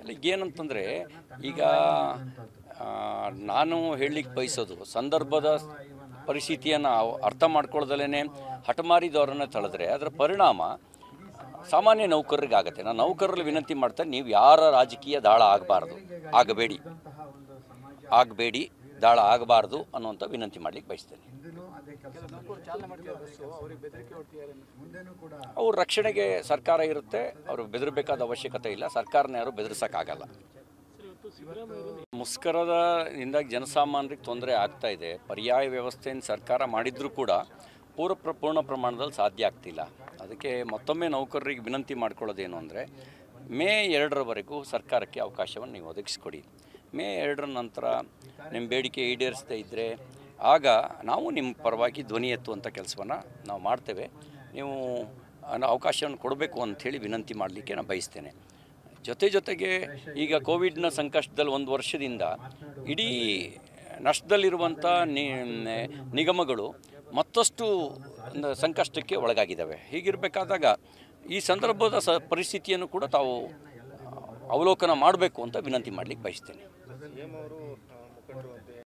ಈಗ ಏನಂತಂದರೆ ಈಗ ಆ, ನಾನು ಹೇಳಲಿಕ್ಕೆ ಬಯಸೋದು ಸಂದರ್ಭದ ಪರಿಸ್ಥಿತಿಯನ್ನು ಅರ್ಥ ಮಾಡ್ಕೊಳ್ದಲೇ ಹಠಮಾರಿ ಧೋರಣೆ ತಳೆದ್ರೆ ಅದರ ಪರಿಣಾಮ ಸಾಮಾನ್ಯ ನೌಕರರಿಗೆ ಆಗುತ್ತೆ ನಾನು ನೌಕರರಲ್ಲಿ ವಿನಂತಿ ಮಾಡ್ತೇನೆ ನೀವು ಯಾರ ರಾಜಕೀಯ ದಾಳ ಆಗಬಾರ್ದು ಆಗಬೇಡಿ ಆಗಬೇಡಿ ದಾಳ ಆಗಬಾರ್ದು ಅನ್ನುವಂಥ ವಿನಂತಿ ಮಾಡ್ಲಿಕ್ಕೆ ಬಯಸ್ತೇನೆ ಅವ್ರ ರಕ್ಷಣೆಗೆ ಸರ್ಕಾರ ಇರುತ್ತೆ ಅವರು ಬೆದರಬೇಕಾದ ಅವಶ್ಯಕತೆ ಇಲ್ಲ ಸರ್ಕಾರನ ಯಾರು ಬೆದರಿಸೋಕ್ಕಾಗಲ್ಲ ಮುಸ್ಕರದ ಇಂದಾಗಿ ಜನಸಾಮಾನ್ಯರಿಗೆ ತೊಂದರೆ ಆಗ್ತಾ ಇದೆ ಪರ್ಯಾಯ ವ್ಯವಸ್ಥೆಯನ್ನು ಸರ್ಕಾರ ಮಾಡಿದರೂ ಕೂಡ ಪೂರ್ವ ಪ್ರ ಪೂರ್ಣ ಪ್ರಮಾಣದಲ್ಲಿ ಸಾಧ್ಯ ಆಗ್ತಿಲ್ಲ ಅದಕ್ಕೆ ಮತ್ತೊಮ್ಮೆ ನೌಕರರಿಗೆ ವಿನಂತಿ ಮಾಡ್ಕೊಳ್ಳೋದೇನು ಅಂದರೆ ಮೇ ಎರಡರವರೆಗೂ ಸರ್ಕಾರಕ್ಕೆ ಅವಕಾಶವನ್ನು ನೀವು ಒದಗಿಸ್ಕೊಡಿ ಮೇ ಎರಡರ ನಂತರ ನಿಮ್ಮ ಬೇಡಿಕೆ ಈಡೇರಿಸದೇ ಇದ್ದರೆ ಆಗ ನಾವು ನಿಮ್ಮ ಪರವಾಗಿ ಧ್ವನಿ ಎತ್ತುವಂಥ ಕೆಲಸವನ್ನು ನಾವು ಮಾಡ್ತೇವೆ ನೀವು ಅನ್ನ- ಅವಕಾಶವನ್ನು ಕೊಡಬೇಕು ಅಂಥೇಳಿ ವಿನಂತಿ ಮಾಡಲಿಕ್ಕೆ ನಾನು ಬಯಸ್ತೇನೆ ಜೊತೆ ಜೊತೆಗೆ ಈಗ ಕೋವಿಡ್ನ ಸಂಕಷ್ಟದಲ್ಲಿ ಒಂದು ವರ್ಷದಿಂದ ಇಡೀ ನಷ್ಟದಲ್ಲಿರುವಂಥ ನಿ- ನಿಗಮಗಳು ಮತ್ತಷ್ಟು ಒಂದು ಸಂಕಷ್ಟಕ್ಕೆ ಒಳಗಾಗಿದ್ದಾವೆ ಹೀಗಿರಬೇಕಾದಾಗ ಈ ಸಂದರ್ಭದ ಸ ಪರಿಸ್ಥಿತಿಯನ್ನು ಕೂಡ ತಾವು ಅವಲೋಕನ ಮಾಡಬೇಕು ಅಂತ ವಿನಂತಿ ಮಾಡಲಿಕ್ಕೆ ಬಯಸ್ತೇನೆ